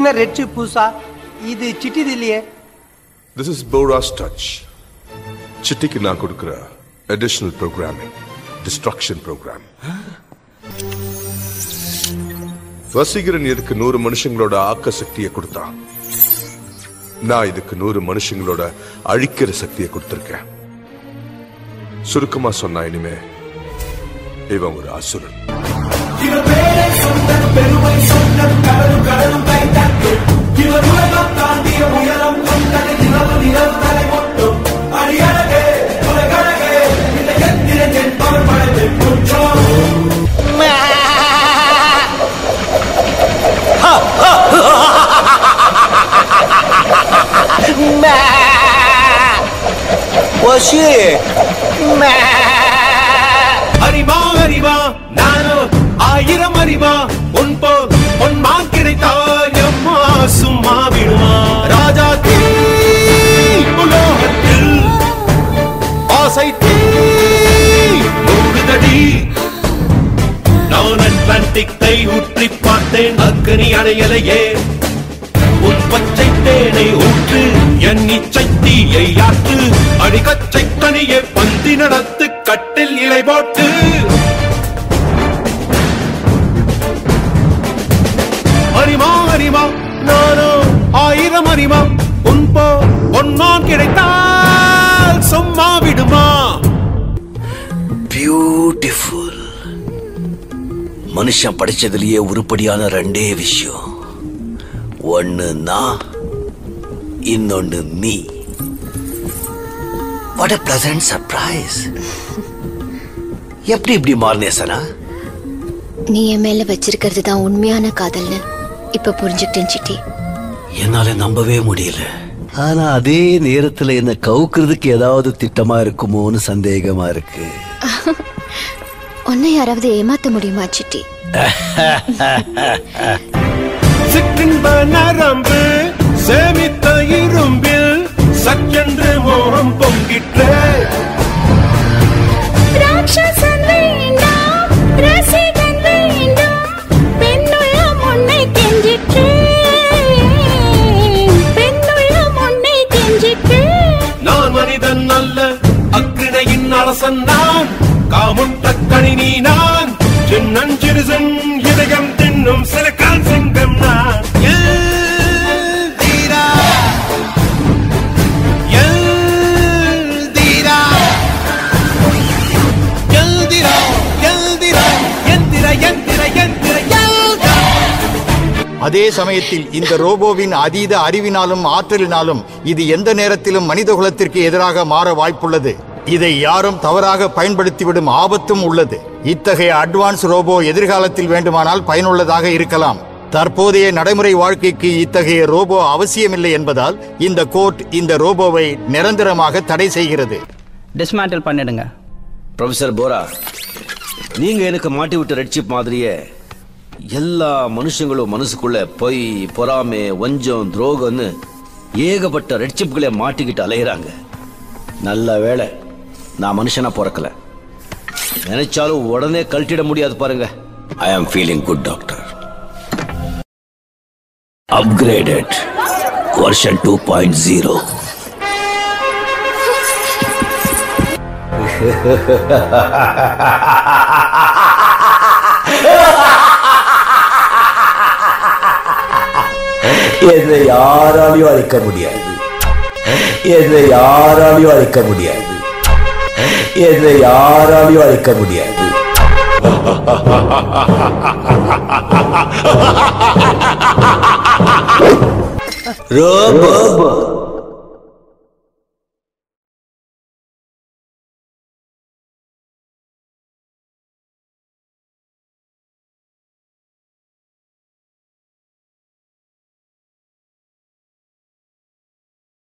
என்ன red chip பூசா இது சிட்டிது இல்லையே திஸ் இஸ் போராஸ் டச் சிட்டிக்கு நான் கொடுக்கிற additional programming destruction program Vaseegaran இதுக்கு நூறு மனுஷங்களோட ஆக்க சக்தியை கொடுத்தான் நான் இதுக்கு நூறு மனுஷங்களோட அழிக்கிற சக்தியை கொடுத்திருக்கேன் சுருக்கமா சொன்னா இனிமே இவன் ஒரு அசுரன் அறிவா அறிவா நானோ ஆயிரம் அறிவா உன் போல் பொன்மான் கிடைத்தால் எம்மா சும்மா விடுமா ராஜா தீ உலோகத்தில் ஆசை தீ மூடுதடி நான் அட்லாண்டிக்கை ஊற்றி பார்த்தேன் அக்கனி அடையலையே உன் பச்சை தேனை ஊற்று என் இச்சை தீயை ஆற்று அடிக்கச்சை கனியை பந்தி நடத்து கட்டில் இலை போட்டு அறிமா அறிமா நானோ ஆயிரம் அறிமா உன் போ ஒன்னான் கிடைத்தால் சும்மா விடுமா பியூட்டிஃபுல் மனுஷன் படிச்சதுலயே உருப்படியான ரெண்டே விஷயம் ஒன்னு நான் இன்னொன்னு நீ வாட் a pleasant சர்ப்ரைஸ் எப்படி இப்படி மாறினே சனா நீ என் மேல வச்சிருக்கிறது தான் உண்மையான காதல்னு இப்ப புரிஞ்சுக்கிட்டேன் சிட்டி என்னால நம்பவே முடியல ஆனா அதே நேரத்துல என்ன கவுக்குறதுக்கு ஏதாவது திட்டமா இருக்குமோன்னு சந்தேகமா இருக்கு உன்னை யாராவது ஏமாத்த முடியுமா சிட்டி சிற்றின்ப நரம்பு சேமித்த இரும்பில் சக்கென்று மோகம் பொங்கிற்றே ராட்சசன் வேண்டாம் ரசிகன் வேண்டாம் பெண்ணுள்ளம் உன்னை கெஞ்சிற்றே பெண்ணுள்ளம் உன்னை கெஞ்சிற்றே நான் மனிதன் அல்ல அக்கிணையின் அரசன் நான் காமுட்ட கணினி நான் சின்னஞ்சிறுசன் இதயம் தின்னும் சிலக்கான் சிங்கம் நான் எல்தீரா, எல்தீரா, எல்திரா, எல்திரா, எந்திர, எந்திர, எந்திர, எல்தா. அதே சமயத்தில் இந்த ரோபோவின் அதீத அறிவினாலும் ஆற்றலினாலும் இது எந்த நேரத்திலும் மனிதகுலத்திற்கு எதிராக மாற வாய்ப்புள்ளது இதை யாரும் தவறாக பயன்படுத்திவிடும் ஆபத்தும் உள்ளது இத்தகைய அட்வான்ஸ் ரோபோ எதிர்காலத்தில் வேண்டுமானால் பயனுள்ளதாக இருக்கலாம் தற்போதைய நடைமுறை வாழ்க்கைக்கு இத்தகைய ரோபோ அவசியமில்லை என்பதால் இந்த கோர்ட் இந்த ரோபோவை நிரந்தரமாக தடை செய்கிறது டிஸ்மேண்டில் பண்ணிடுங்க ப்ரொஃபசர் போரா நீங்க எனக்கு மாட்டி விட்ட ரெட் சிப் மாதிரியே எல்லா மனுஷங்களும் மனசுக்குள்ள பொய் பொறாமை வஞ்சம் துரோகம்னு ஏகப்பட்ட ரெட் சிப்களை மாட்டிக்கிட்டு அலையிறாங்க நல்ல வேளை நான் மனுஷனா பிறக்கல நினைச்சாலும் உடனே கழட்டிட முடியாது பாருங்க I am feeling good doctor upgraded version two point zero என்னை யாராலையும் அழிக்க முடியாது என்னை யாராலையும் அழிக்க முடியாது என்னை யாராலையும் அழிக்க முடியாது ரோபோ